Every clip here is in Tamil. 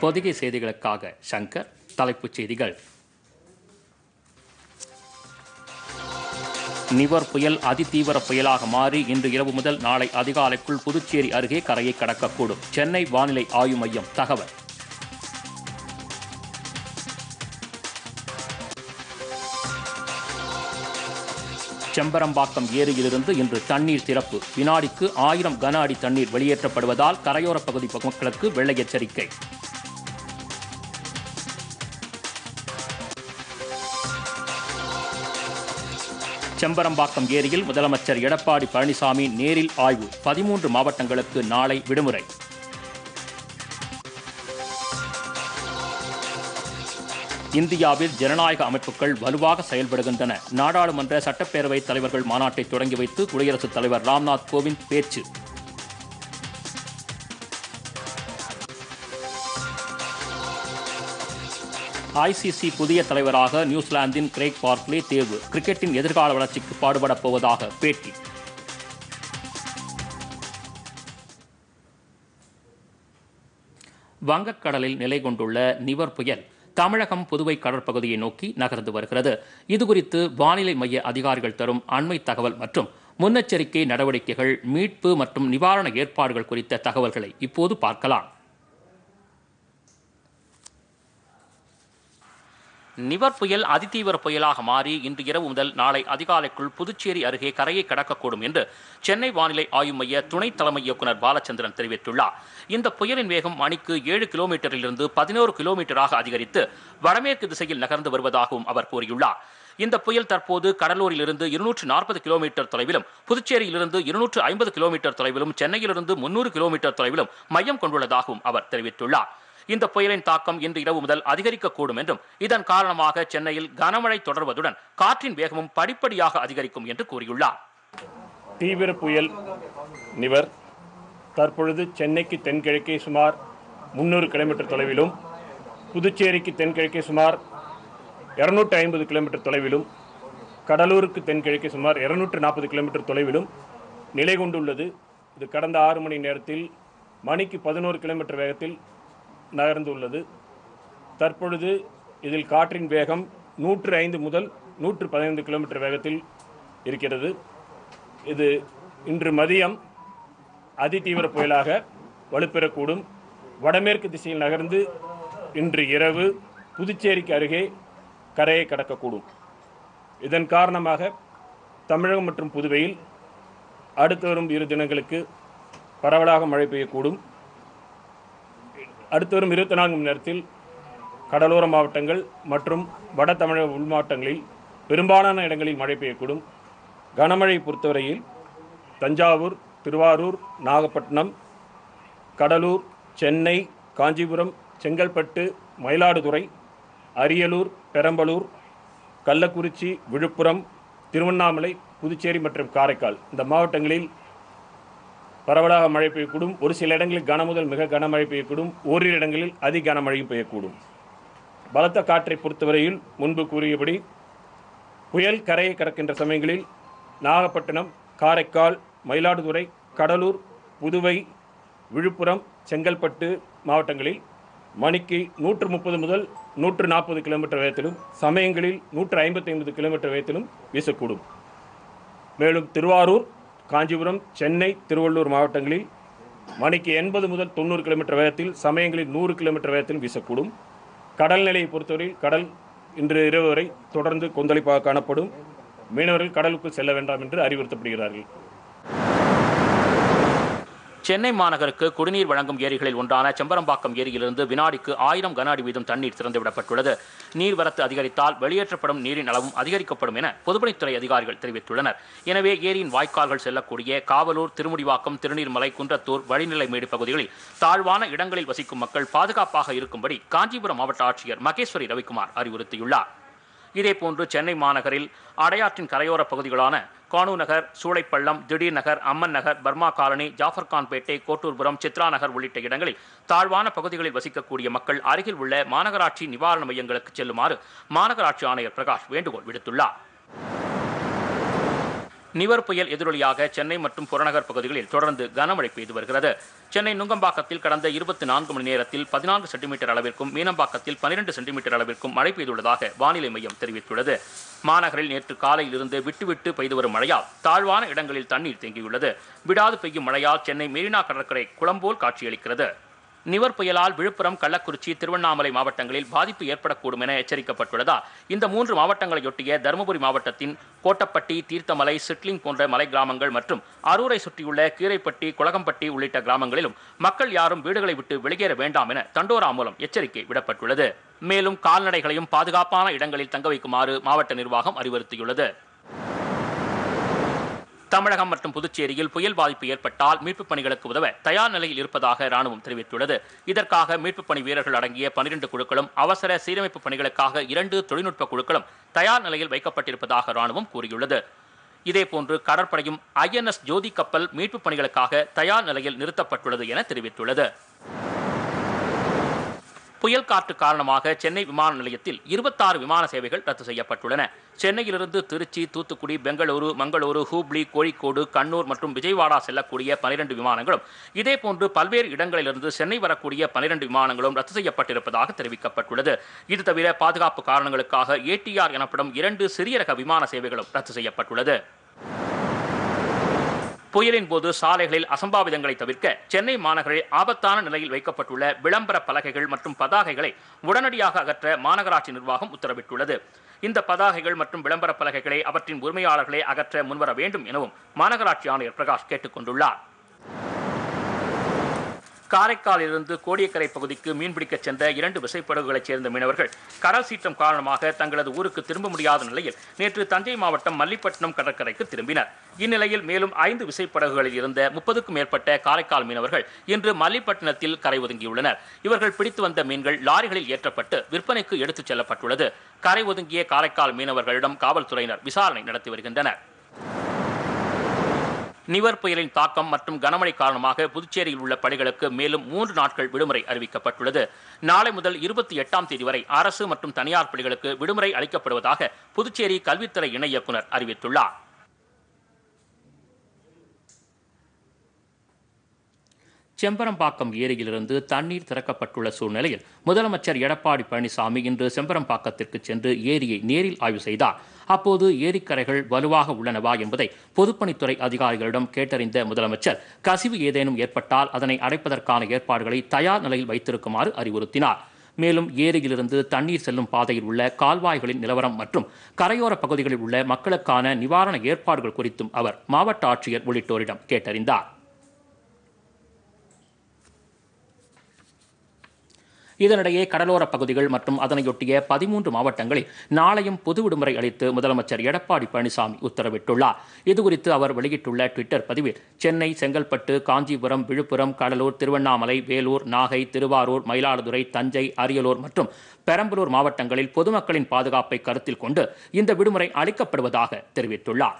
பொதிகை செய்திகளுக்காக சங்கர் தலைப்புச் செய்திகள் நிவர் புயல் அதிதீவிர புயலாக மாறி இன்று இரவு முதல் நாளை அதிகாலைக்குள் புதுச்சேரி அருகே கரையை கடக்கக்கூடும் சென்னை வானிலை ஆய்வு மையம் தகவல் செம்பரம்பாக்கம் ஏரியிலிருந்து இன்று தண்ணீர் திறப்பு வினாடிக்கு ஆயிரம் கன அடி தண்ணீர் வெளியேற்றப்படுவதால் கரையோரப் பகுதி மக்களுக்கு வெள்ள எச்சரிக்கை செம்பரம்பாக்கம் ஏரியில் முதலமைச்சர் எடப்பாடி பழனிசாமி நேரில் ஆய்வு பதிமூன்று மாவட்டங்களுக்கு நாளை விடுமுறை இந்தியாவில் ஜனநாயக அமைப்புகள் வலுவாக செயல்படுகின்றன நாடாளுமன்ற சட்டப்பேரவை தலைவர்கள் மாநாட்டை தொடங்கி வைத்து குடியரசுத் தலைவர் ராம்நாத் கோவிந்த் பேச்சு ஐசிசி புதிய தலைவராக நியூசிலாந்தின் கிரேக் பார்க்லே தேர்வு கிரிக்கெட்டின் எதிர்கால வளர்ச்சிக்கு பாடுபடப் போவதாக பேட்டி வங்கக்கடலில் நிலை கொண்டுள்ள நிவர் புயல் தமிழகம் புதுவை கடற்பகுதியை நோக்கி நகர்ந்து வருகிறது இதுகுறித்து வானிலை மைய அதிகாரிகள் தரும் அண்மை தகவல் மற்றும் முன்னெச்சரிக்கை நடவடிக்கைகள் மீட்பு மற்றும் நிவாரண ஏற்பாடுகள் குறித்த தகவல்களை இப்போது பார்க்கலாம் நிவர் புயல் அதிதீவிர புயலாக மாறி இன்று இரவு முதல் நாளை அதிகாலைக்குள் புதுச்சேரி அருகே கரையை கடக்கக்கூடும் என்று சென்னை வானிலை ஆய்வு மைய துணை தலைமை இயக்குநர் பாலச்சந்திரன் தெரிவித்துள்ளார் இந்த புயலின் வேகம் மணிக்கு ஏழு கிலோமீட்டரிலிருந்து பதினோரு கிலோமீட்டராக அதிகரித்து வடமேற்கு திசையில் நகர்ந்து வருவதாகவும் அவர் கூறியுள்ளார் இந்த புயல் தற்போது கடலூரிலிருந்து இருநூற்று நாற்பது கிலோமீட்டர் தொலைவிலும் புதுச்சேரியிலிருந்து இருநூற்று ஐம்பது கிலோமீட்டர் தொலைவிலும் சென்னையிலிருந்து முன்னூறு கிலோமீட்டர் தொலைவிலும் மையம் கொண்டுள்ளதாகவும் அவர் தெரிவித்துள்ளார் இந்த புயலின் தாக்கம் இன்று இரவு முதல் அதிகரிக்கக்கூடும் என்றும் இதன் காரணமாக சென்னையில் கனமழை தொடர்வதுடன் காற்றின் வேகமும் படிப்படியாக அதிகரிக்கும் என்று கூறியுள்ளார் தீவிர புயல் நிவர் தற்பொழுது சென்னைக்கு தென்கிழக்கே சுமார் முந்நூறு கிலோமீட்டர் தொலைவிலும் புதுச்சேரிக்கு தென்கிழக்கே சுமார் இரநூற்றி ஐம்பது கிலோமீட்டர் தொலைவிலும் கடலூருக்கு தென்கிழக்கே சுமார் இருநூற்று நாற்பது கிலோமீட்டர் தொலைவிலும் நிலை கொண்டுள்ளது இது கடந்த ஆறு மணி நேரத்தில் மணிக்கு பதினோரு கிலோமீட்டர் வேகத்தில் நகர்ந்துள்ளது தற்பொழுது இதில் காற்றின் வேகம் நூற்று ஐந்து முதல் நூற்று பதினைந்து கிலோமீட்டர் வேகத்தில் இருக்கிறது இது இன்று மதியம் அதிதீவிர புயலாக வலுப்பெறக்கூடும் வடமேற்கு திசையில் நகர்ந்து இன்று இரவு புதுச்சேரிக்கு அருகே கரையை கடக்கக்கூடும் இதன் காரணமாக தமிழகம் மற்றும் புதுவையில் அடுத்து வரும் இரு தினங்களுக்கு பரவலாக மழை பெய்யக்கூடும் அடுத்து வரும் இருபத்தி நான்கு மணி நேரத்தில் கடலோர மாவட்டங்கள் மற்றும் வட தமிழக உள் மாவட்டங்களில் பெரும்பாலான இடங்களில் மழை பெய்யக்கூடும் கனமழை பொறுத்தவரையில் தஞ்சாவூர் திருவாரூர் நாகப்பட்டினம் கடலூர் சென்னை காஞ்சிபுரம் செங்கல்பட்டு மயிலாடுதுறை அரியலூர் பெரம்பலூர் கள்ளக்குறிச்சி விழுப்புரம் திருவண்ணாமலை புதுச்சேரி மற்றும் காரைக்கால் இந்த மாவட்டங்களில் பரவலாக மழை பெய்யக்கூடும் ஒரு சில இடங்களில் கனமுதல் மிக கனமழை பெய்யக்கூடும் ஓரிரு இடங்களில் அதி கனமழையும் பெய்யக்கூடும் பலத்த காற்றை பொறுத்தவரையில் முன்பு கூறியபடி புயல் கரையை கடக்கின்ற சமயங்களில் நாகப்பட்டினம் காரைக்கால் மயிலாடுதுறை கடலூர் புதுவை விழுப்புரம் செங்கல்பட்டு மாவட்டங்களில் மணிக்கு நூற்று முப்பது முதல் நூற்று நாற்பது கிலோமீட்டர் வேகத்திலும் சமயங்களில் நூற்று ஐம்பத்தி ஐம்பது கிலோமீட்டர் வேகத்திலும் வீசக்கூடும் மேலும் திருவாரூர் காஞ்சிபுரம் சென்னை திருவள்ளூர் மாவட்டங்களில் மணிக்கு எண்பது முதல் தொண்ணூறு கிலோமீட்டர் வேகத்தில் சமயங்களில் நூறு கிலோமீட்டர் வேகத்தில் வீசக்கூடும் கடல் நிலையை பொறுத்தவரையில் கடல் இன்று இரவு வரை தொடர்ந்து கொந்தளிப்பாக காணப்படும் மீனவர்கள் கடலுக்குள் செல்ல வேண்டாம் என்று அறிவுறுத்தப்படுகிறார்கள் சென்னை மாநகருக்கு குடிநீர் வழங்கும் ஏரிகளில் ஒன்றான செம்பரம்பாக்கம் ஏரியிலிருந்து வினாடிக்கு ஆயிரம் கன அடி வீதம் தண்ணீர் திறந்துவிடப்பட்டுள்ளது நீர்வரத்து அதிகரித்தால் வெளியேற்றப்படும் நீரின் அளவும் அதிகரிக்கப்படும் என பொதுப்பணித்துறை அதிகாரிகள் தெரிவித்துள்ளனர் எனவே ஏரியின் வாய்க்கால்கள் செல்லக்கூடிய காவலூர் திருமுடிவாக்கம் திருநீர்மலை குன்றத்தூர் வழிநிலைமேடு பகுதிகளில் தாழ்வான இடங்களில் வசிக்கும் மக்கள் பாதுகாப்பாக இருக்கும்படி காஞ்சிபுரம் மாவட்ட ஆட்சியர் மகேஸ்வரி ரவிக்குமார் அறிவுறுத்தியுள்ளார் இதேபோன்று சென்னை மாநகரில் அடையாற்றின் கரையோர பகுதிகளான கானூ நகர் சூளைப்பள்ளம் திடீர் நகர் அம்மன் நகர் பர்மா காலனி ஜாஃபர்கான்பேட்டை கோட்டூர்புரம் சித்ரா நகர் உள்ளிட்ட இடங்களில் தாழ்வான பகுதிகளில் வசிக்கக்கூடிய மக்கள் அருகில் உள்ள மாநகராட்சி நிவாரண மையங்களுக்கு செல்லுமாறு மாநகராட்சி ஆணையர் பிரகாஷ் வேண்டுகோள் விடுத்துள்ளார் நிவர் புயல் எதிரொலியாக சென்னை மற்றும் புறநகர் பகுதிகளில் தொடர்ந்து கனமழை பெய்து வருகிறது சென்னை நுங்கம்பாக்கத்தில் கடந்த இருபத்தி நான்கு மணி நேரத்தில் பதினான்கு சென்டிமீட்டர் அளவிற்கும் மீனம்பாக்கத்தில் பனிரெண்டு சென்டிமீட்டர் அளவிற்கும் மழை பெய்துள்ளதாக வானிலை மையம் தெரிவித்துள்ளது மாநகரில் நேற்று காலையிலிருந்து விட்டுவிட்டு பெய்து வரும் மழையால் தாழ்வான இடங்களில் தண்ணீர் தேங்கியுள்ளது விடாது பெய்யும் மழையால் சென்னை மெரினா கடற்கரை குளம்போல் காட்சியளிக்கிறது நிவர் புயலால் விழுப்புரம் கள்ளக்குறிச்சி திருவண்ணாமலை மாவட்டங்களில் பாதிப்பு ஏற்படக்கூடும் என எச்சரிக்கப்பட்டுள்ளதால் இந்த மூன்று மாவட்டங்களையொட்டிய தருமபுரி மாவட்டத்தின் கோட்டப்பட்டி தீர்த்தமலை சிட்லிங் போன்ற மலை கிராமங்கள் மற்றும் அரூரை சுற்றியுள்ள கீரைப்பட்டி குளகம்பட்டி உள்ளிட்ட கிராமங்களிலும் மக்கள் யாரும் வீடுகளை விட்டு வெளியேற வேண்டாம் என தண்டோரா மூலம் எச்சரிக்கை விடப்பட்டுள்ளது மேலும் கால்நடைகளையும் பாதுகாப்பான இடங்களில் தங்க வைக்குமாறு மாவட்ட நிர்வாகம் அறிவுறுத்தியுள்ளது தமிழகம் மற்றும் புதுச்சேரியில் புயல் பாதிப்பு ஏற்பட்டால் மீட்புப் பணிகளுக்கு உதவ தயார் நிலையில் இருப்பதாக ராணுவம் தெரிவித்துள்ளது இதற்காக மீட்புப் பணி வீரர்கள் அடங்கிய பனிரெண்டு குழுக்களும் அவசர சீரமைப்பு பணிகளுக்காக இரண்டு தொழில்நுட்ப குழுக்களும் தயார் நிலையில் வைக்கப்பட்டிருப்பதாக ராணுவம் கூறியுள்ளது இதேபோன்று கடற்படையும் ஐஎன்எஸ் ஜோதி கப்பல் மீட்புப் பணிகளுக்காக தயார் நிலையில் நிறுத்தப்பட்டுள்ளது என தெரிவித்துள்ளது புயல் காற்று காரணமாக சென்னை விமான நிலையத்தில் இருபத்தாறு விமான சேவைகள் ரத்து செய்யப்பட்டுள்ளன சென்னையிலிருந்து திருச்சி தூத்துக்குடி பெங்களூரு மங்களூரு ஹூப்ளி கோழிக்கோடு கண்ணூர் மற்றும் விஜயவாடா செல்லக்கூடிய பனிரெண்டு விமானங்களும் இதேபோன்று பல்வேறு இடங்களிலிருந்து சென்னை வரக்கூடிய பனிரெண்டு விமானங்களும் ரத்து செய்யப்பட்டிருப்பதாக தெரிவிக்கப்பட்டுள்ளது இது தவிர பாதுகாப்பு காரணங்களுக்காக ஏடிஆர் எனப்படும் இரண்டு சிறிய ரக விமான சேவைகளும் ரத்து செய்யப்பட்டுள்ளது புயலின் போது சாலைகளில் அசம்பாவிதங்களை தவிர்க்க சென்னை மாநகரில் ஆபத்தான நிலையில் வைக்கப்பட்டுள்ள விளம்பர பலகைகள் மற்றும் பதாகைகளை உடனடியாக அகற்ற மாநகராட்சி நிர்வாகம் உத்தரவிட்டுள்ளது இந்த பதாகைகள் மற்றும் விளம்பர பலகைகளை அவற்றின் உரிமையாளர்களே அகற்ற முன்வர வேண்டும் எனவும் மாநகராட்சி ஆணையர் பிரகாஷ் கேட்டுக் கொண்டுள்ளார் காரைக்காலிலிருந்து கோடியக்கரை பகுதிக்கு மீன்பிடிக்கச் சென்ற இரண்டு விசைப்படகுகளைச் சேர்ந்த மீனவர்கள் கடல் சீற்றம் காரணமாக தங்களது ஊருக்கு திரும்ப முடியாத நிலையில் நேற்று தஞ்சை மாவட்டம் மல்லிப்பட்டினம் கடற்கரைக்கு திரும்பினர் இந்நிலையில் மேலும் ஐந்து விசைப்படகுகளில் இருந்த முப்பதுக்கும் மேற்பட்ட காரைக்கால் மீனவர்கள் இன்று மல்லிப்பட்டினத்தில் கரை ஒதுங்கியுள்ளனர் இவர்கள் பிடித்து வந்த மீன்கள் லாரிகளில் ஏற்றப்பட்டு விற்பனைக்கு எடுத்துச் செல்லப்பட்டுள்ளது கரை ஒதுங்கிய காரைக்கால் மீனவர்களிடம் காவல்துறையினர் விசாரணை நடத்தி வருகின்றனர் நிவர் புயலின் தாக்கம் மற்றும் கனமழை காரணமாக புதுச்சேரியில் உள்ள பள்ளிகளுக்கு மேலும் மூன்று நாட்கள் விடுமுறை அறிவிக்கப்பட்டுள்ளது நாளை முதல் இருபத்தி எட்டாம் தேதி வரை அரசு மற்றும் தனியார் பள்ளிகளுக்கு விடுமுறை அளிக்கப்படுவதாக புதுச்சேரி கல்வித்துறை இணை இயக்குனர் அறிவித்துள்ளார் செம்பரம்பாக்கம் ஏரியிலிருந்து தண்ணீர் திறக்கப்பட்டுள்ள சூழ்நிலையில் முதலமைச்சர் எடப்பாடி பழனிசாமி இன்று செம்பரம்பாக்கத்திற்கு சென்று ஏரியை நேரில் ஆய்வு செய்தார் அப்போது ஏரிக்கரைகள் வலுவாக உள்ளனவா என்பதை பொதுப்பணித்துறை அதிகாரிகளிடம் கேட்டறிந்த முதலமைச்சர் கசிவு ஏதேனும் ஏற்பட்டால் அதனை அடைப்பதற்கான ஏற்பாடுகளை தயார் நிலையில் வைத்திருக்குமாறு அறிவுறுத்தினார் மேலும் ஏரியிலிருந்து தண்ணீர் செல்லும் பாதையில் உள்ள கால்வாய்களின் நிலவரம் மற்றும் கரையோர பகுதிகளில் உள்ள மக்களுக்கான நிவாரண ஏற்பாடுகள் குறித்தும் அவர் மாவட்ட ஆட்சியர் உள்ளிட்டோரிடம் கேட்டறிந்தார் இதனிடையே கடலோர பகுதிகள் மற்றும் அதனையொட்டிய பதிமூன்று மாவட்டங்களில் நாளையும் பொது விடுமுறை அளித்து முதலமைச்சர் எடப்பாடி பழனிசாமி உத்தரவிட்டுள்ளார் இதுகுறித்து அவர் வெளியிட்டுள்ள ட்விட்டர் பதிவில் சென்னை செங்கல்பட்டு காஞ்சிபுரம் விழுப்புரம் கடலூர் திருவண்ணாமலை வேலூர் நாகை திருவாரூர் மயிலாடுதுறை தஞ்சை அரியலூர் மற்றும் பெரம்பலூர் மாவட்டங்களில் பொதுமக்களின் பாதுகாப்பை கருத்தில் கொண்டு இந்த விடுமுறை அளிக்கப்படுவதாக தெரிவித்துள்ளார்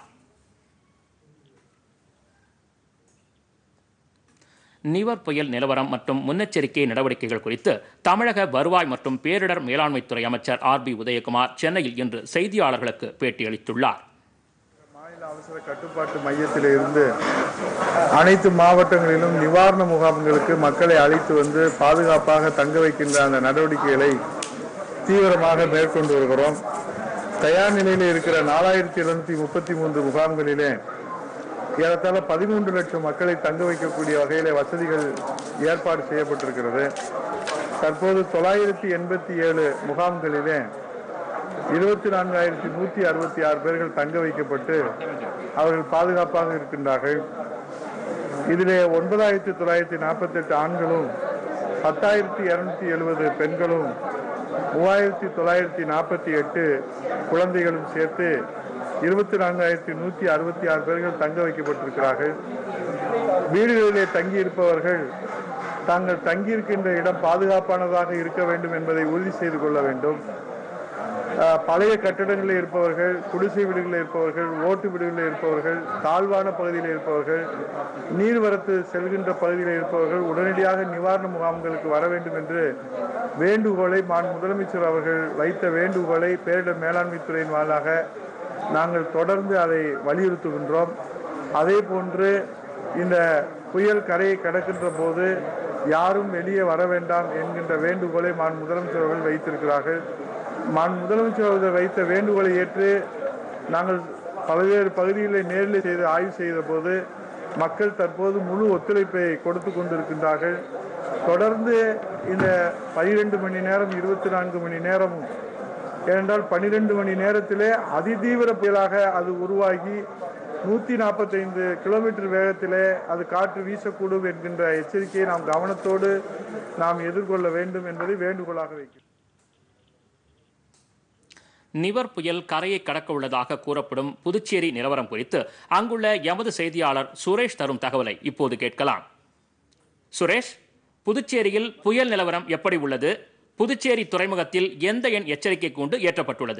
நிவர் புயல் நிலவரம் மற்றும் முன்னெச்சரிக்கை நடவடிக்கைகள் குறித்து தமிழக வருவாய் மற்றும் பேரிடர் மேலாண்மைத்துறை அமைச்சர் ஆர் பி உதயகுமார் சென்னையில் இன்று செய்தியாளர்களுக்கு பேட்டியளித்துள்ளார் மாநில அவசர கட்டுப்பாட்டு மையத்தில் இருந்து அனைத்து மாவட்டங்களிலும் நிவாரண முகாம்களுக்கு மக்களை அழைத்து வந்து பாதுகாப்பாக தங்க வைக்கின்ற அந்த நடவடிக்கைகளை தீவிரமாக மேற்கொண்டு வருகிறோம் தயார் நிலையில் இருக்கிற நாலாயிரத்தி எழுநூத்தி முப்பத்தி மூன்று முகாம்களிலே ஏறத்தாழ பதிமூன்று லட்சம் மக்களை தங்க வைக்கக்கூடிய வகையிலே வசதிகள் ஏற்பாடு செய்யப்பட்டிருக்கிறது தற்போது தொள்ளாயிரத்தி எண்பத்தி ஏழு முகாம்களிலே இருபத்தி நான்காயிரத்தி நூற்றி அறுபத்தி ஆறு பேர்கள் தங்க வைக்கப்பட்டு அவர்கள் பாதுகாப்பாக இருக்கின்றார்கள் இதிலே ஒன்பதாயிரத்தி தொள்ளாயிரத்தி நாற்பத்தெட்டு ஆண்களும் பத்தாயிரத்தி இருநூத்தி எழுபது பெண்களும் மூவாயிரத்தி தொள்ளாயிரத்தி நாற்பத்தி எட்டு குழந்தைகளும் சேர்த்து இருபத்தி நான்காயிரத்தி நூற்றி அறுபத்தி ஆறு பேர்கள் தங்க வைக்கப்பட்டிருக்கிறார்கள் வீடுகளிலே தங்கியிருப்பவர்கள் தாங்கள் தங்கியிருக்கின்ற இடம் பாதுகாப்பானதாக இருக்க வேண்டும் என்பதை உறுதி செய்து கொள்ள வேண்டும் அஹ், பழைய கட்டடங்களில் இருப்பவர்கள் குடிசை வீடுகளில் இருப்பவர்கள் ஓட்டு வீடுகளில் இருப்பவர்கள் தாழ்வான பகுதியில் இருப்பவர்கள் நீர்வரத்து செல்கின்ற பகுதியில் இருப்பவர்கள் உடனடியாக நிவாரண முகாம்களுக்கு வர வேண்டும் என்று வேண்டுகோளை மான் முதலமைச்சர் அவர்கள் வைத்த வேண்டுகோளை பேரிடர் மேலாண்மை துறையின் வாயிலாக நாங்கள் தொடர்ந்து அதை வலியுறுத்துகின்றோம் அதே போன்று இந்த புயல் கரையை கடக்கின்ற போது யாரும் வெளியே வர வேண்டாம் என்கின்ற வேண்டுகோளை மான் முதலமைச்சர் அவர்கள் வைத்திருக்கிறார்கள் மான் முதலமைச்சர் அவர்கள் வைத்த வேண்டுகோளை ஏற்று நாங்கள் பல்வேறு பகுதிகளில் நேரில் செய்து ஆய்வு செய்த போது மக்கள் தற்போது முழு ஒத்துழைப்பை கொடுத்து கொண்டிருக்கின்றார்கள் தொடர்ந்து இந்த பனிரெண்டு மணி நேரம் இருபத்தி நான்கு மணி நேரமும் ஏனென்றால் பன்னிரெண்டு மணி நேரத்திலே அதிதீவிர புயலாக அது உருவாகி நூற்றி நாற்பத்தைந்து கிலோமீட்டர் வேகத்திலே அது காற்று வீசக்கூடும் என்கின்ற எச்சரிக்கையை நாம் கவனத்தோடு நாம் எதிர்கொள்ள வேண்டும் என்பதை வேண்டுகோளாக வைக்கிறேன் நிவர் புயல் கரையை கடக்க உள்ளதாக கூறப்படும் புதுச்சேரி நிலவரம் குறித்து அங்குள்ள எமது செய்தியாளர் சுரேஷ் தரும் தகவலை இப்போது கேட்கலாம் சுரேஷ் புதுச்சேரியில் புயல் நிலவரம் எப்படி உள்ளது புதுச்சேரி துறைமுகத்தில் எந்த எண் எச்சரிக்கை கூண்டு ஏற்றப்பட்டுள்ளது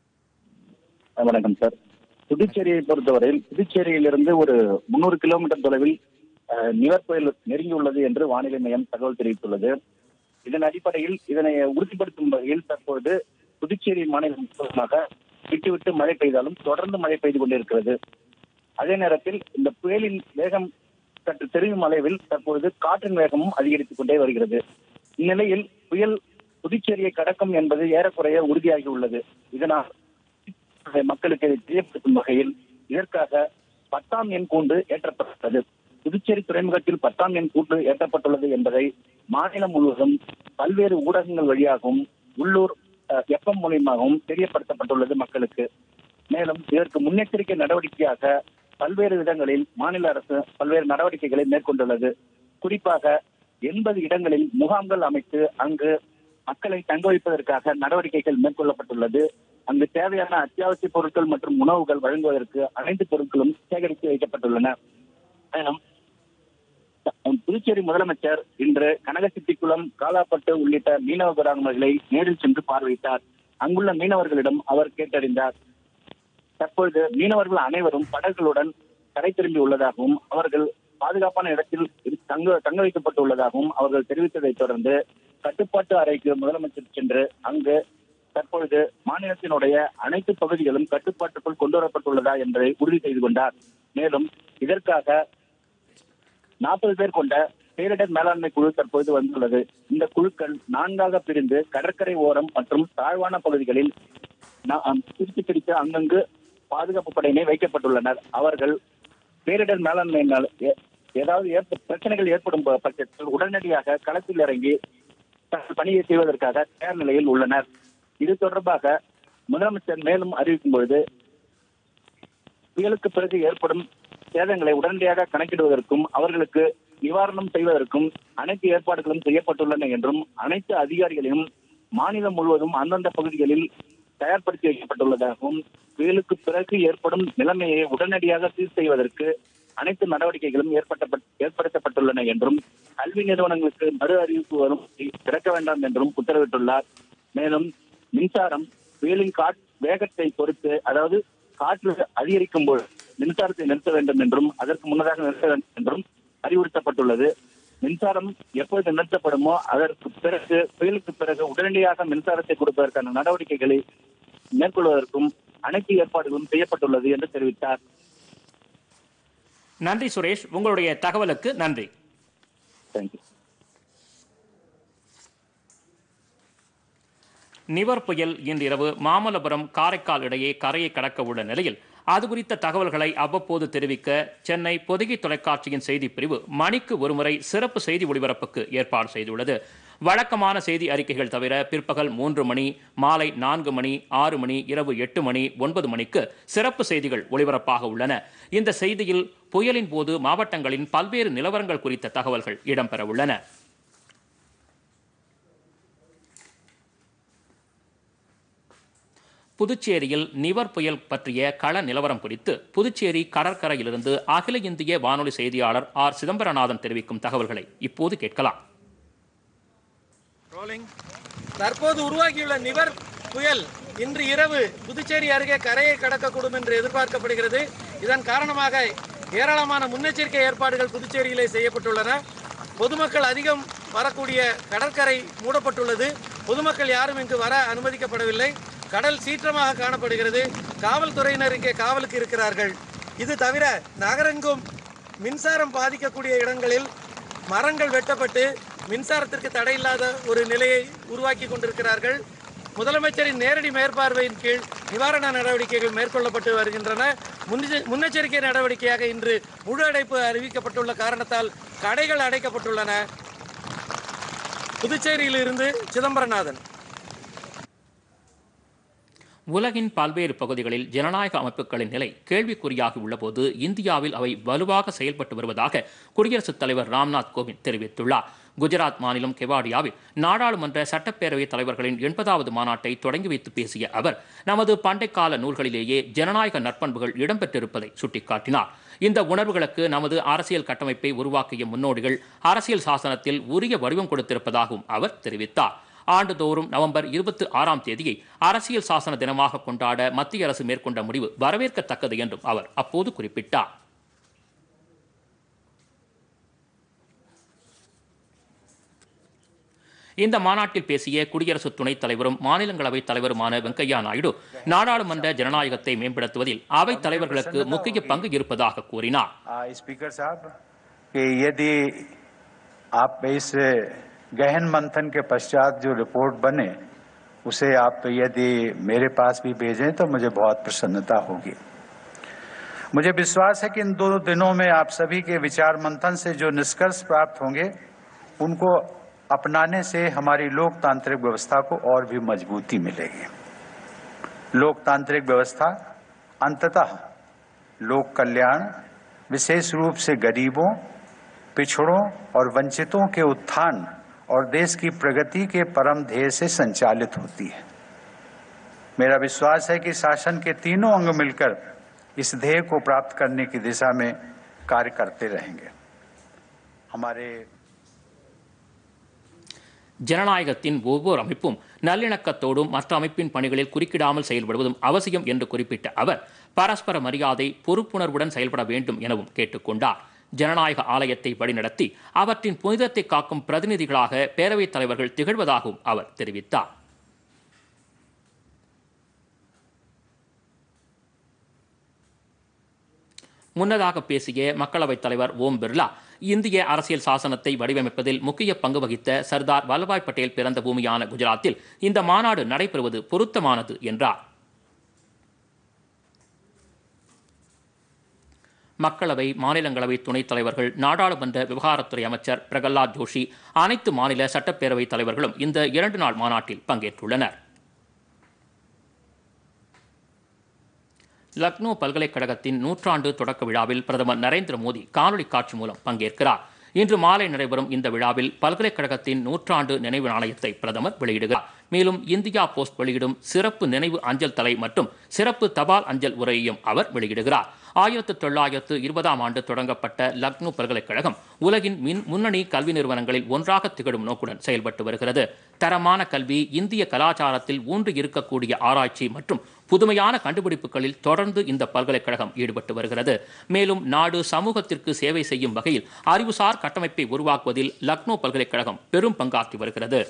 வணக்கம் சார் புதுச்சேரியை பொறுத்தவரையில் புதுச்சேரியிலிருந்து ஒரு முன்னூறு கிலோமீட்டர் தொலைவில் அஹ், நிவர் புயல் நெருங்கியுள்ளது என்று வானிலை மையம் தகவல் தெரிவித்துள்ளது இதன் அடிப்படையில் இதனை உறுதிப்படுத்தும் வகையில் தற்பொழுது புதுச்சேரி மாநிலம் முழுவதுமாக விட்டு விட்டு மழை பெய்தாலும் தொடர்ந்து மழை பெய்து கொண்டிருக்கிறது அதே நேரத்தில் இந்த புயலின் வேகம் சற்று தெரியும் அளவில் தற்பொழுது காற்றின் வேகமும் அதிகரித்துக் கொண்டே வருகிறது இந்நிலையில் புயல் புதுச்சேரியை கடக்கும் என்பது ஏறக்குறைய உறுதியாகி உள்ளது இதனால் மக்களுக்கு இதை தெரியப்படுத்தும் வகையில் இதற்காக பத்தாம் எண் கூண்டு ஏற்றப்பட்டுள்ளது புதுச்சேரி துறைமுகத்தில் பத்தாம் எண் கூண்டு ஏற்றப்பட்டுள்ளது என்பதை மாநிலம் முழுவதும் பல்வேறு ஊடகங்கள் வழியாகவும் உள்ளூர் எஃப்எம் மூலியமாகவும் தெரியப்படுத்தப்பட்டுள்ளது மக்களுக்கு மேலும் இதற்கு முன்னெச்சரிக்கை நடவடிக்கையாக பல்வேறு விதங்களில் மாநில அரசு பல்வேறு நடவடிக்கைகளை மேற்கொண்டுள்ளது குறிப்பாக எண்பது இடங்களில் முகாம்கள் அமைத்து அங்கு மக்களை தங்க வைப்பதற்காக நடவடிக்கைகள் மேற்கொள்ளப்பட்டுள்ளது அங்கு தேவையான அத்தியாவசிய பொருட்கள் மற்றும் உணவுகள் வழங்குவதற்கு அனைத்து பொருட்களும் சேகரித்து வைக்கப்பட்டுள்ளன மேலும் புதுச்சேரி முதலமைச்சர் இன்று கனகசிட்டிக்குளம் காலாப்பட்டு உள்ளிட்ட மீனவ கிராமங்களை நேரில் சென்று பார்வையிட்டார் அங்குள்ள மீனவர்களிடம் அவர் கேட்டறிந்தார் தற்பொழுது மீனவர்கள் அனைவரும் படகுகளுடன் கரை திரும்பி உள்ளதாகவும் அவர்கள் பாதுகாப்பான இடத்தில் இரு- தங்க தங்க வைக்கப்பட்டுள்ளதாகவும் அவர்கள் தெரிவித்ததைத் தொடர்ந்து கட்டுப்பாட்டு அறைக்கு முதலமைச்சர் சென்று அங்கு தற்பொழுது மாநிலத்தினுடைய அனைத்து பகுதிகளும் கட்டுப்பாட்டுக்குள் கொண்டு வரப்பட்டுள்ளதா என்பதை உறுதி செய்து கொண்டார் மேலும் இதற்காக நாற்பது பேர் கொண்ட பேரிடர் மேலாண்மை குழு தற்போது வந்துள்ளது இந்த குழுக்கள் நான்காக பிரிந்து கடற்கரை ஓரம் மற்றும் தாழ்வான பகுதிகளில் நா- அம், பிரித்து பிரித்து அங்கங்கு பாதுகாப்பு படையினை வைக்கப்பட்டுள்ளனர் அவர்கள் பேரிடர் மேலாண்மையினால் ஏ- ஏதாவது ஏற்ப பிரச்சனைகள் ஏற்படும் ப- பட்சத்தில் உடனடியாக களத்தில் இறங்கி தங்கள் பணியை செய்வதற்காக தயார் நிலையில் உள்ளனர் இது தொடர்பாக முதலமைச்சர் மேலும் அறிவிக்கும் பொழுது புயலுக்கு பிறகு ஏற்படும் சேதங்களை உடனடியாக கணக்கிடுவதற்கும் அவர்களுக்கு நிவாரணம் செய்வதற்கும் அனைத்து ஏற்பாடுகளும் செய்யப்பட்டுள்ளன என்றும் அனைத்து அதிகாரிகளையும் மாநிலம் முழுவதும் அந்தந்த பகுதிகளில் தயார்படுத்தி வைக்கப்பட்டுள்ளதாகவும் புயலுக்கு பிறகு ஏற்படும் நிலைமையை உடனடியாக சீர் செய்வதற்கு அனைத்து நடவடிக்கைகளும் ஏற்பட்ட ஏற்படுத்தப்பட்டுள்ளன என்றும் கல்வி நிறுவனங்களுக்கு மறு அறிவிப்பு வரும் வரை திறக்க வேண்டாம் என்றும் உத்தரவிட்டுள்ளார் மேலும் மின்சாரம் புயலின் காட் வேகத்தை பொறுத்து அதாவது காற்று அதிகரிக்கும் போது மின்சாரத்தை நிறுத்த வேண்டும் என்றும் அதற்கு முன்னதாக நிறுத்த வேண்டும் என்றும் அறிவுறுத்தப்பட்டுள்ளது மின்சாரம் எப்பொழுது நிறுத்தப்படுமோ அதற்கு பிறகு புயலுக்கு பிறகு உடனடியாக மின்சாரத்தை கொடுப்பதற்கான நடவடிக்கைகளை மேற்கொள்வதற்கும் அனைத்து ஏற்பாடுகளும் செய்யப்பட்டுள்ளது என்று தெரிவித்தார் நன்றி சுரேஷ் உங்களுடைய தகவலுக்கு நன்றி தேங்க்யூ நிவர் புயல் இன்றிரவு மாமல்லபுரம் காரைக்கால் இடையே கரையை கடக்க உள்ள நிலையில் அது குறித்த தகவல்களை அவ்வப்போது தெரிவிக்க சென்னை பொதிகை தொலைக்காட்சியின் செய்திப் பிரிவு மணிக்கு ஒருமுறை சிறப்பு செய்தி ஒளிபரப்புக்கு ஏற்பாடு செய்துள்ளது வழக்கமான செய்தி அறிக்கைகள் தவிர பிற்பகல் மூன்று மணி மாலை நான்கு மணி ஆறு மணி இரவு எட்டு மணி ஒன்பது மணிக்கு சிறப்பு செய்திகள் ஒளிபரப்பாக உள்ளன இந்த செய்தியில் புயலின் போது மாவட்டங்களின் பல்வேறு நிலவரங்கள் குறித்த தகவல்கள் இடம்பெற உள்ளன புதுச்சேரியில் நிவர் புயல் பற்றிய கள நிலவரம் குறித்து புதுச்சேரி கடற்கரையிலிருந்து அகில இந்திய வானொலி செய்தியாளர் ஆர் சிதம்பரநாதன் தெரிவிக்கும் தகவல்களை இப்போது கேட்கலாம் தற்போது உருவாகியுள்ள நிவர் புயல் இன்று இரவு புதுச்சேரி அருகே கரையை கடக்கக்கூடும் என்று எதிர்பார்க்கப்படுகிறது இதன் காரணமாக ஏராளமான முன்னெச்சரிக்கை ஏற்பாடுகள் புதுச்சேரியிலே செய்யப்பட்டுள்ளன பொதுமக்கள் அதிகம் வரக்கூடிய கடற்கரை மூடப்பட்டுள்ளது பொதுமக்கள் யாரும் இங்கு வர அனுமதிக்கப்படவில்லை கடல் சீற்றமாக காணப்படுகிறது காவல்துறையினர் இங்கே காவலுக்கு இருக்கிறார்கள் இது தவிர நகரெங்கும் மின்சாரம் பாதிக்கக்கூடிய இடங்களில் மரங்கள் வெட்டப்பட்டு மின்சாரத்திற்கு தடை இல்லாத ஒரு நிலையை உருவாக்கி கொண்டிருக்கிறார்கள் முதலமைச்சரின் நேரடி மேற்பார்வையின் கீழ் நிவாரண நடவடிக்கைகள் மேற்கொள்ளப்பட்டு வருகின்றன முன்னெச்ச- முன்னெச்சரிக்கை நடவடிக்கையாக இன்று முழு அடைப்பு அறிவிக்கப்பட்டுள்ள காரணத்தால் கடைகள் அடைக்கப்பட்டுள்ளன புதுச்சேரியிலிருந்து சிதம்பரநாதன் உலகின் பல்வேறு பகுதிகளில் ஜனநாயக அமைப்புகளின் நிலை கேள்விக்குறியாகி உள்ளபோது இந்தியாவில் அவை வலுவாக செயல்பட்டு வருவதாக குடியரசுத் தலைவர் ராம்நாத் கோவிந்த் தெரிவித்துள்ளார் குஜராத் மாநிலம் கெவாடியாவில் நாடாளுமன்ற சட்டப்பேரவைத் தலைவர்களின் எண்பதாவது மாநாட்டை தொடங்கி வைத்து பேசிய அவர் நமது பண்டைக்கால நூல்களிலேயே ஜனநாயக நற்பண்புகள் இடம்பெற்றிருப்பதை சுட்டிக்காட்டினார் இந்த உணர்வுகளுக்கு நமது அரசியல் கட்டமைப்பை உருவாக்கிய முன்னோடிகள் அரசியல் சாசனத்தில் உரிய வடிவம் கொடுத்திருப்பதாகவும் அவர் தெரிவித்தார் ஆண்டுதோறும் நவம்பர் இருபத்தி ஆறாம் தேதியை அரசியல் சாசன தினமாக கொண்டாட மத்திய அரசு மேற்கொண்ட முடிவு வரவேற்கத்தக்கது என்றும் அவர் அப்போது குறிப்பிட்டார் இந்த மாநாட்டில் பேசிய குடியரசு துணைத் தலைவரும் மாநிலங்களவை தலைவருமான வெங்கையா நாயுடு நாடாளுமன்ற ஜனநாயகத்தை மேம்படுத்துவதில் அவைத் தலைவர்களுக்கு முக்கிய பங்கு இருப்பதாக கூறினார் आ, स्पीकर साहब कि यदि आप इस गहन मंथन के पश्चात जो रिपोर्ट बने उसे आप यदि मेरे पास भी भेजें तो मुझे बहुत प्रसन्नता होगी मुझे विश्वास है कि इन दो दिनों में आप सभी के विचार मंथन से जो निष्कर्ष प्राप्त होंगे उनको अपनाने से हमारी लोकतांत्रिक व्यवस्था को और भी मजबूती मिलेगी लोकतांत्रिक व्यवस्था अंततः लोक कल्याण विशेष रूप से गरीबों पिछड़ों और वंचितों के उत्थान और देश की प्रगति के परम ध्येय से संचालित होती है मेरा विश्वास है कि शासन के तीनों अंग मिलकर इस ध्येय को प्राप्त करने की दिशा में कार्य करते रहेंगे हमारे ஜனநாயகத்தின் ஒவ்வொரு அமைப்பும் நல்லிணக்கத்தோடும் மற்ற அமைப்பின் பணிகளில் குறுக்கிடாமல் செயல்படுவதும் அவசியம் என்று குறிப்பிட்ட அவர் பரஸ்பர மரியாதை பொறுப்புணர்வுடன் செயல்பட வேண்டும் எனவும் கேட்டுக்கொண்டார் ஜனநாயக ஆலயத்தை வழிநடத்தி அவற்றின் புனிதத்தை காக்கும் பிரதிநிதிகளாக பேரவைத் தலைவர்கள் திகழ்வதாகவும் அவர் தெரிவித்தார் முன்னதாக பேசிய மக்களவைத் தலைவர் ஓம் பிர்லா இந்திய அரசியல் சாசனத்தை வடிவமைப்பதில் முக்கிய பங்கு வகித்த சர்தார் வல்லபாய் பட்டேல் பிறந்த பூமியான குஜராத்தில் இந்த மாநாடு நடைபெறுவது பொருத்தமானது என்றார் மக்களவை மாநிலங்களவை துணைத் தலைவர்கள் நாடாளுமன்ற விவகாரத்துறை அமைச்சர் பிரகலாத் ஜோஷி அனைத்து மாநில சட்டப்பேரவைத் தலைவர்களும் இந்த இரண்டு நாள் மாநாட்டில் பங்கேற்றுள்ளனர் லக்னோ பல்கலைக்கழகத்தின் நூற்றாண்டு தொடக்க விழாவில் பிரதமர் நரேந்திர மோடி காணொலி காட்சி மூலம் பங்கேற்கிறார் இன்று மாலை நடைபெறும் இந்த விழாவில் பல்கலைக்கழகத்தின் நூற்றாண்டு நினைவு நாணயத்தை பிரதமர் வெளியிடுகிறார் மேலும் இந்தியா போஸ்ட் வெளியிடும் சிறப்பு நினைவு அஞ்சல் தலை மற்றும் சிறப்பு தபால் அஞ்சல் உரையையும் அவர் வெளியிடுகிறார் ஆயிரத்து தொள்ளாயிரத்து இருபதாம் ஆண்டு தொடங்கப்பட்ட லக்னோ பல்கலைக்கழகம் உலகின் மின் முன்னணி கல்வி நிறுவனங்களில் ஒன்றாக திகழும் நோக்குடன் செயல்பட்டு வருகிறது தரமான கல்வி இந்திய கலாச்சாரத்தில் ஊன்றி இருக்கக்கூடிய ஆராய்ச்சி மற்றும் புதுமையான கண்டுபிடிப்புகளில் தொடர்ந்து இந்த பல்கலைக்கழகம் ஈடுபட்டு வருகிறது மேலும் நாடு சமூகத்திற்கு சேவை செய்யும் வகையில் அறிவுசார் கட்டமைப்பை உருவாக்குவதில் லக்னோ பல்கலைக்கழகம் பெரும் பங்காற்றி வருகிறது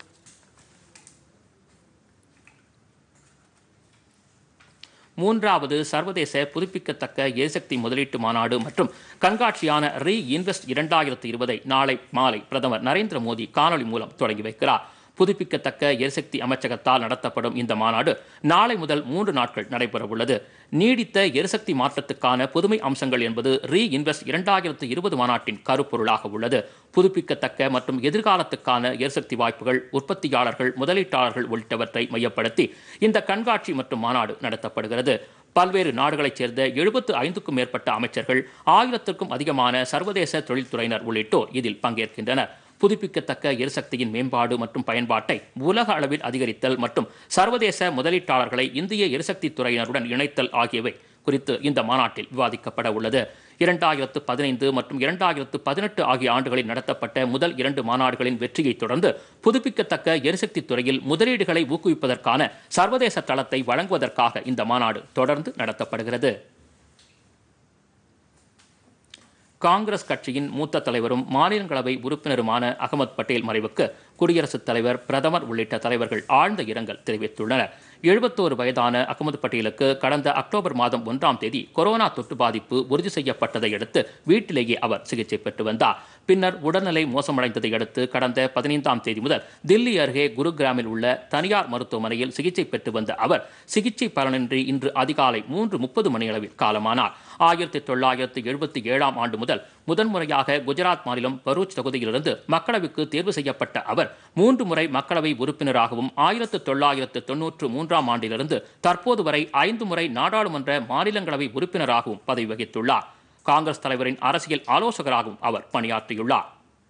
மூன்றாவது சர்வதேச புதுப்பிக்கத்தக்க எரிசக்தி முதலீட்டு மாநாடு மற்றும் கண்காட்சியான ரீ இன்வெஸ்ட் இரண்டாயிரத்து இருபதை நாளை மாலை பிரதமர் நரேந்திர மோடி காணொலி மூலம் தொடங்கி வைக்கிறார் புதுப்பிக்கத்தக்க எரிசக்தி அமைச்சகத்தால் நடத்தப்படும் இந்த மாநாடு நாளை முதல் மூன்று நாட்கள் நடைபெறவுள்ளது நீடித்த எரிசக்தி மாற்றத்துக்கான புதுமை அம்சங்கள் என்பது ரீ இன்வெஸ்ட் இரண்டாயிரத்து இருபது மாநாட்டின் கருப்பொருளாக உள்ளது புதுப்பிக்கத்தக்க மற்றும் எதிர்காலத்துக்கான எரிசக்தி வாய்ப்புகள் உற்பத்தியாளர்கள் முதலீட்டாளர்கள் உள்ளிட்டவற்றை மையப்படுத்தி இந்த கண்காட்சி மற்றும் மாநாடு நடத்தப்படுகிறது பல்வேறு நாடுகளைச் சேர்ந்த எழுபத்து ஐந்துக்கும் மேற்பட்ட அமைச்சர்கள் ஆயிரத்திற்கும் அதிகமான சர்வதேச தொழில்துறையினர் உள்ளிட்டோர் இதில் பங்கேற்கின்றனர் புதுப்பிக்கத்தக்க எரிசக்தியின் மேம்பாடு மற்றும் பயன்பாட்டை உலக அளவில் அதிகரித்தல் மற்றும் சர்வதேச முதலீட்டாளர்களை இந்திய எரிசக்தி துறையினருடன் இணைத்தல் ஆகியவை குறித்து இந்த மாநாட்டில் விவாதிக்கப்பட உள்ளது இரண்டாயிரத்து பதினைந்து மற்றும் இரண்டாயிரத்து பதினெட்டு ஆகிய ஆண்டுகளில் நடத்தப்பட்ட முதல் இரண்டு மாநாடுகளின் வெற்றியைத் தொடர்ந்து புதுப்பிக்கத்தக்க எரிசக்தி துறையில் முதலீடுகளை ஊக்குவிப்பதற்கான சர்வதேச தளத்தை வழங்குவதற்காக இந்த மாநாடு தொடர்ந்து நடத்தப்படுகிறது காங்கிரஸ் கட்சியின் மூத்த தலைவரும் மாநிலங்களவை உறுப்பினருமான அகமது பட்டேல் மறைவுக்கு குடியரசுத் தலைவர் பிரதமர் உள்ளிட்ட தலைவர்கள் ஆழ்ந்த இரங்கல் தெரிவித்துள்ளனர் எழுபத்தோரு வயதான அகமது பட்டேலுக்கு கடந்த அக்டோபர் மாதம் ஒன்றாம் தேதி கொரோனா தொற்று பாதிப்பு உறுதி செய்யப்பட்டதை அடுத்து வீட்டிலேயே அவர் சிகிச்சை பெற்று வந்தார் பின்னர் உடல்நிலை மோசமடைந்ததை அடுத்து கடந்த பதினைந்தாம் தேதி முதல் தில்லி அருகே குருகிராமில் உள்ள தனியார் மருத்துவமனையில் சிகிச்சை பெற்று வந்த அவர் சிகிச்சை பலனின்றி இன்று அதிகாலை மூன்று முப்பது மணியளவில் காலமானார் ஆயிரத்தி தொள்ளாயிரத்தி எழுபத்தி ஏழாம் ஆண்டு முதல் முதன்முறையாக குஜராத் மாநிலம் பரூச் தொகுதியிலிருந்து மக்களவைக்கு தேர்வு செய்யப்பட்ட அவர் மூன்று முறை மக்களவை உறுப்பினராகவும் ஆயிரத்து தொள்ளாயிரத்து தொன்னூற்று மூன்றாம் ஆண்டிலிருந்து தற்போது வரை ஐந்து முறை நாடாளுமன்ற மாநிலங்களவை உறுப்பினராகவும் பதவி வகித்துள்ளார் காங்கிரஸ் தலைவரின் அரசியல் ஆலோசகராகவும் அவர் பணியாற்றியுள்ளார்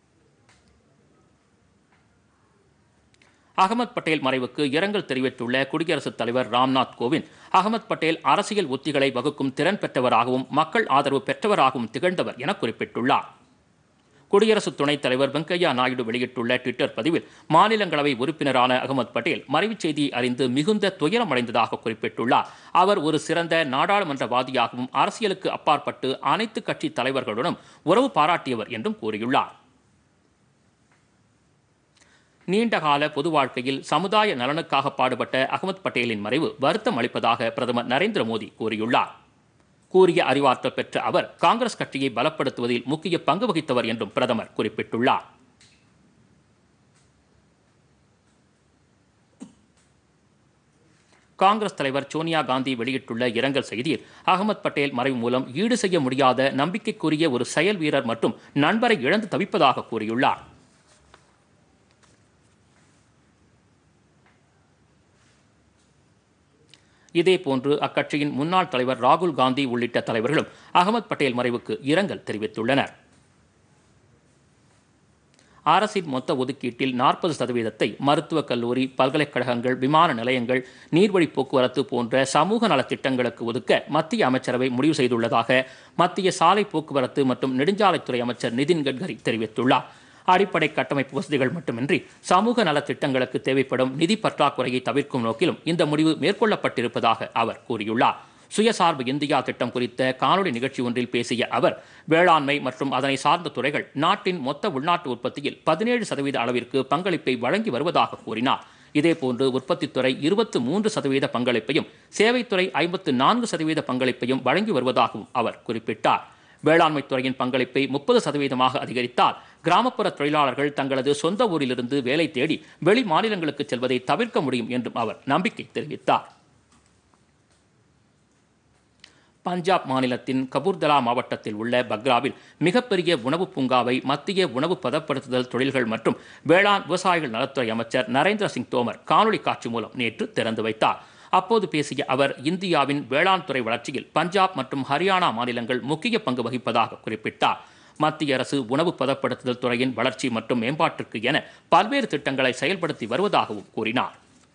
அகமது பட்டேல் மறைவுக்கு இரங்கல் தெரிவித்துள்ள குடியரசுத் தலைவர் ராம்நாத் கோவிந்த் அகமது பட்டேல் அரசியல் உத்திகளை வகுக்கும் திறன் பெற்றவராகவும் மக்கள் ஆதரவு பெற்றவராகவும் திகழ்ந்தவர் என குறிப்பிட்டுள்ளார் குடியரசு துணைத் தலைவர் வெங்கையா நாயுடு வெளியிட்டுள்ள ட்விட்டர் பதிவில் மாநிலங்களவை உறுப்பினரான அகமது பட்டேல் மறைவுச் செய்தியை அறிந்து மிகுந்த துயரமடைந்ததாக குறிப்பிட்டுள்ளார் அவர் ஒரு சிறந்த நாடாளுமன்றவாதியாகவும் அரசியலுக்கு அப்பாற்பட்டு அனைத்து கட்சி தலைவர்களுடனும் உறவு பாராட்டியவர் என்றும் கூறியுள்ளார் நீண்டகால பொது வாழ்க்கையில் சமுதாய நலனுக்காக பாடுபட்ட அகமது பட்டேலின் மறைவு வருத்தம் அளிப்பதாக பிரதமர் நரேந்திர மோடி கூறியுள்ளார் கூறிய அறிவாற்றல் பெற்ற அவர் காங்கிரஸ் கட்சியை பலப்படுத்துவதில் முக்கிய பங்கு வகித்தவர் என்றும் பிரதமர் குறிப்பிட்டுள்ளார் காங்கிரஸ் தலைவர் சோனியா காந்தி வெளியிட்டுள்ள இரங்கல் செய்தியில் அகமது பட்டேல் மறைவு மூலம் ஈடு செய்ய முடியாத நம்பிக்கைக்குரிய ஒரு செயல் வீரர் மற்றும் நண்பரை இழந்து தவிப்பதாக கூறியுள்ளார் இதேபோன்று அக்கட்சியின் முன்னாள் தலைவர் ராகுல் காந்தி உள்ளிட்ட தலைவர்களும் அகமது பட்டேல் மறைவுக்கு இரங்கல் தெரிவித்துள்ளனர் அரசின் மொத்த ஒதுக்கீட்டில் நாற்பது சதவீதத்தை மருத்துவக் கல்லூரி பல்கலைக்கழகங்கள் விமான நிலையங்கள் நீர்வழி போக்குவரத்து போன்ற சமூக நலத் திட்டங்களுக்கு ஒதுக்க மத்திய அமைச்சரவை முடிவு செய்துள்ளதாக மத்திய சாலை போக்குவரத்து மற்றும் நெடுஞ்சாலைத்துறை அமைச்சர் நிதின் கட்கரி தெரிவித்துள்ளார் அடிப்படை கட்டமைப்பு வசதிகள் மட்டுமின்றி சமூக நலத் திட்டங்களுக்கு தேவைப்படும் நிதி பற்றாக்குறையை தவிர்க்கும் நோக்கிலும் இந்த முடிவு மேற்கொள்ளப்பட்டிருப்பதாக அவர் கூறியுள்ளார் சுயசார்பு இந்தியா திட்டம் குறித்த காணொலி நிகழ்ச்சி ஒன்றில் பேசிய அவர் வேளாண்மை மற்றும் அதனை சார்ந்த துறைகள் நாட்டின் மொத்த உள்நாட்டு உற்பத்தியில் பதினேழு சதவீத அளவிற்கு பங்களிப்பை வழங்கி வருவதாக கூறினார் இதேபோன்று உற்பத்தித்துறை இருபத்து மூன்று சதவீத பங்களிப்பையும் சேவைத்துறை ஐம்பத்து நான்கு சதவீத பங்களிப்பையும் வழங்கி வருவதாகவும் அவர் குறிப்பிட்டார் வேளாண்மை துறையின் பங்களிப்பை முப்பது சதவீதமாக அதிகரித்தால் கிராமப்புற தொழிலாளர்கள் தங்களது சொந்த ஊரிலிருந்து வேலை தேடி வெளி மாநிலங்களுக்கு செல்வதை தவிர்க்க முடியும் என்றும் அவர் நம்பிக்கை தெரிவித்தார் பஞ்சாப் மாநிலத்தின் கபூர்தலா மாவட்டத்தில் உள்ள பக்ராவில் மிகப்பெரிய உணவு பூங்காவை மத்திய உணவு பதப்படுத்துதல் தொழில்கள் மற்றும் வேளாண் விவசாயிகள் நலத்துறை அமைச்சர் நரேந்திர சிங் தோமர் காணொலி காட்சி மூலம் நேற்று திறந்து வைத்தார் அப்போது பேசிய அவர் இந்தியாவின் வேளாண் துறை வளர்ச்சியில் பஞ்சாப் மற்றும் ஹரியானா மாநிலங்கள் முக்கிய பங்கு வகிப்பதாக குறிப்பிட்டார் மத்திய அரசு உணவு பதப்படுத்துதல் துறையின் வளர்ச்சி மற்றும் மேம்பாட்டிற்கு என பல்வேறு திட்டங்களை செயல்படுத்தி வருவதாகவும் கூறினார்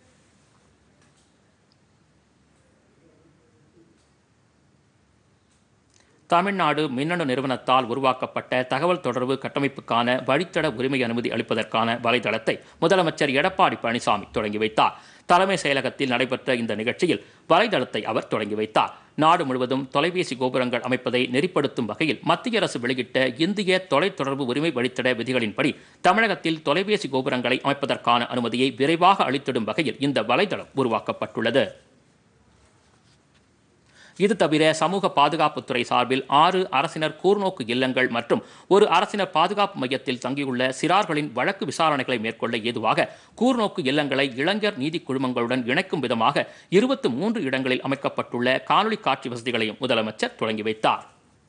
தமிழ்நாடு மின்னணு நிறுவனத்தால் உருவாக்கப்பட்ட தகவல் தொடர்பு கட்டமைப்புக்கான வழித்தட உரிமை அனுமதி அளிப்பதற்கான வலைதளத்தை முதலமைச்சர் எடப்பாடி பழனிசாமி தொடங்கி வைத்தார் தலைமை செயலகத்தில் நடைபெற்ற இந்த நிகழ்ச்சியில் வலைதளத்தை அவர் தொடங்கி வைத்தார் நாடு முழுவதும் தொலைபேசி கோபுரங்கள் அமைப்பதை நெறிப்படுத்தும் வகையில் மத்திய அரசு வெளியிட்ட இந்திய தொலைத்தொடர்பு உரிமை வழித்தட விதிகளின்படி தமிழகத்தில் தொலைபேசி கோபுரங்களை அமைப்பதற்கான அனுமதியை விரைவாக அளித்திடும் வகையில் இந்த வலைதளம் உருவாக்கப்பட்டுள்ளது இது தவிர சமூக பாதுகாப்புத்துறை சார்பில் ஆறு அரசினர் கூர்நோக்கு இல்லங்கள் மற்றும் ஒரு அரசினர் பாதுகாப்பு மையத்தில் தங்கியுள்ள சிறார்களின் வழக்கு விசாரணைகளை மேற்கொள்ள ஏதுவாக கூர்நோக்கு இல்லங்களை இளைஞர் நீதி குழுமங்களுடன் இணைக்கும் விதமாக இருபத்தி மூன்று இடங்களில் அமைக்கப்பட்டுள்ள காணொலி காட்சி வசதிகளையும் முதலமைச்சர் தொடங்கி வைத்தார்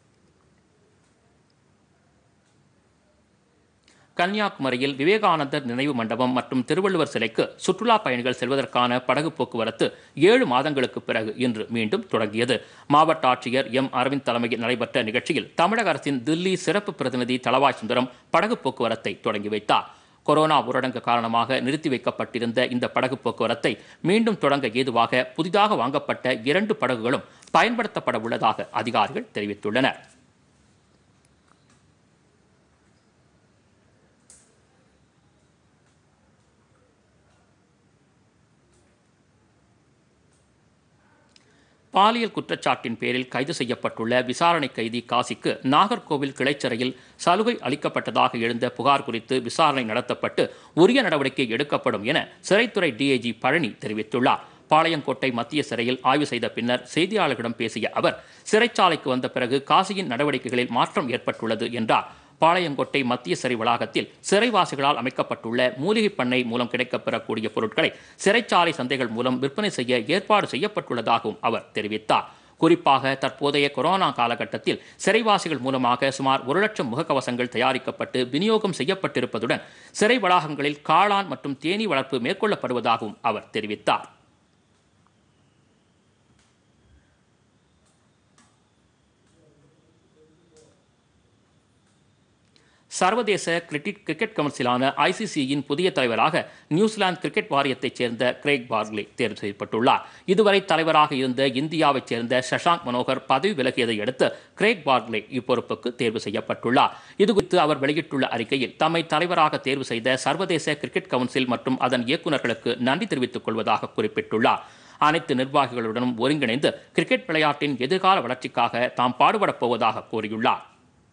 கன்னியாகுமரியில் விவேகானந்தர் நினைவு மண்டபம் மற்றும் திருவள்ளுவர் சிலைக்கு சுற்றுலா பயணிகள் செல்வதற்கான படகு போக்குவரத்து ஏழு மாதங்களுக்கு பிறகு இன்று மீண்டும் தொடங்கியது மாவட்ட ஆட்சியர் எம் அரவிந்த் தலைமையில் நடைபெற்ற நிகழ்ச்சியில் தமிழக அரசின் தில்லி சிறப்பு பிரதிநிதி தளவாய் சுந்தரம் படகு போக்குவரத்தை தொடங்கி வைத்தார் கொரோனா ஊரடங்கு காரணமாக நிறுத்தி வைக்கப்பட்டிருந்த இந்த படகு போக்குவரத்தை மீண்டும் தொடங்க ஏதுவாக புதிதாக வாங்கப்பட்ட இரண்டு படகுகளும் பயன்படுத்தப்பட உள்ளதாக அதிகாரிகள் தெரிவித்துள்ளனர் பாலியல் குற்றச்சாட்டின் பேரில் கைது செய்யப்பட்டுள்ள விசாரணை கைதி காசிக்கு நாகர்கோவில் கிளைச்சிறையில் சலுகை அளிக்கப்பட்டதாக எழுந்த புகார் குறித்து விசாரணை நடத்தப்பட்டு உரிய நடவடிக்கை எடுக்கப்படும் என சிறைத்துறை டிஐஜி பழனி தெரிவித்துள்ளார் பாளையங்கோட்டை மத்திய சிறையில் ஆய்வு செய்த பின்னர் செய்தியாளர்களிடம் பேசிய அவர் சிறைச்சாலைக்கு வந்த பிறகு காசியின் நடவடிக்கைகளில் மாற்றம் ஏற்பட்டுள்ளது என்றார் பாளையங்கோட்டை மத்திய சிறை வளாகத்தில் சிறைவாசிகளால் அமைக்கப்பட்டுள்ள மூலிகைப் பண்ணை மூலம் கிடைக்கப்பெறக்கூடிய பொருட்களை சிறைச்சாலை சந்தைகள் மூலம் விற்பனை செய்ய ஏற்பாடு செய்யப்பட்டுள்ளதாகவும் அவர் தெரிவித்தார் குறிப்பாக தற்போதைய கொரோனா காலகட்டத்தில் சிறைவாசிகள் மூலமாக சுமார் ஒரு லட்சம் முகக்கவசங்கள் தயாரிக்கப்பட்டு விநியோகம் செய்யப்பட்டிருப்பதுடன் சிறை வளாகங்களில் காளான் மற்றும் தேனீ வளர்ப்பு மேற்கொள்ளப்படுவதாகவும் அவர் தெரிவித்தார் சர்வதேச கிரிக்கெட் கிரிக்கெட் கவுன்சிலான ஐசிசியின் புதிய தலைவராக நியூசிலாந்து கிரிக்கெட் வாரியத்தைச் சேர்ந்த கிரேக் பார்க்லே தேர்வு செய்யப்பட்டுள்ளார் இதுவரை தலைவராக இருந்த இந்தியாவைச் சேர்ந்த சஷாங்க் மனோகர் பதவி விலகியதை அடுத்து கிரேக் பார்க்லே இப்பொறுப்புக்கு தேர்வு செய்யப்பட்டுள்ளார் இதுகுறித்து அவர் வெளியிட்டுள்ள அறிக்கையில் தம்மை தலைவராக தேர்வு செய்த சர்வதேச கிரிக்கெட் கவுன்சில் மற்றும் அதன் இயக்குநர்களுக்கு நன்றி தெரிவித்துக் கொள்வதாக குறிப்பிட்டுள்ளார் அனைத்து நிர்வாகிகளுடனும் ஒருங்கிணைந்து கிரிக்கெட் விளையாட்டின் எதிர்கால வளர்ச்சிக்காக தாம் பாடுபடப் போவதாக கூறியுள்ளார்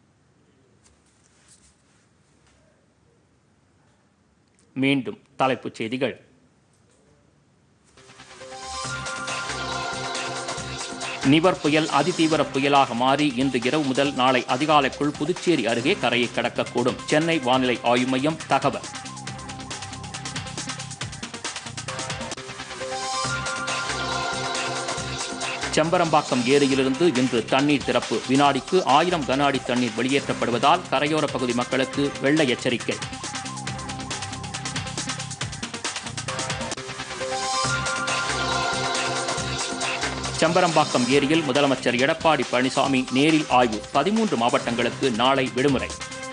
மீண்டும் தலைப்புச் செய்திகள் நிவர் புயல் அதிதீவிர புயலாக மாறி இன்று இரவு முதல் நாளை அதிகாலைக்குள் புதுச்சேரி அருகே கரையை கடக்கக்கூடும் சென்னை வானிலை ஆய்வு மையம் தகவல் செம்பரம்பாக்கம் ஏரியிலிருந்து இன்று தண்ணீர் திறப்பு வினாடிக்கு ஆயிரம் கன அடி தண்ணீர் வெளியேற்றப்படுவதால் கரையோர பகுதி மக்களுக்கு வெள்ள எச்சரிக்கை செம்பரம்பாக்கம் ஏரியில் முதலமைச்சர் எடப்பாடி பழனிசாமி நேரில் ஆய்வு பதிமூன்று மாவட்டங்களுக்கு நாளை விடுமுறை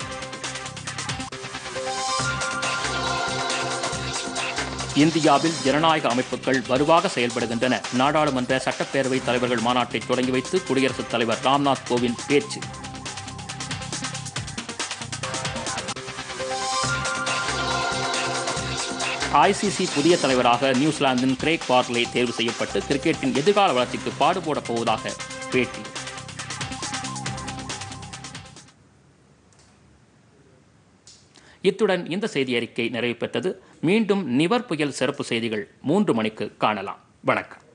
இந்தியாவில் ஜனநாயக அமைப்புகள் வலுவாக செயல்படுகின்றன நாடாளுமன்ற சட்டப்பேரவை தலைவர்கள் மாநாட்டை தொடங்கி வைத்து குடியரசுத் தலைவர் ராம்நாத் கோவிந்த் பேச்சு ஐசிசி புதிய தலைவராக நியூசிலாந்தின் கிரேக் பார்க்லே தேர்வு செய்யப்பட்டு கிரிக்கெட்டின் எதிர்கால வளர்ச்சிக்கு பாடுபடப் போவதாக பேட்டி இத்துடன் இந்த செய்தி அறிக்கை நிறைவு பெற்றது மீண்டும் நிவர் புயல் சிறப்பு செய்திகள் மூன்று மணிக்கு காணலாம் வணக்கம்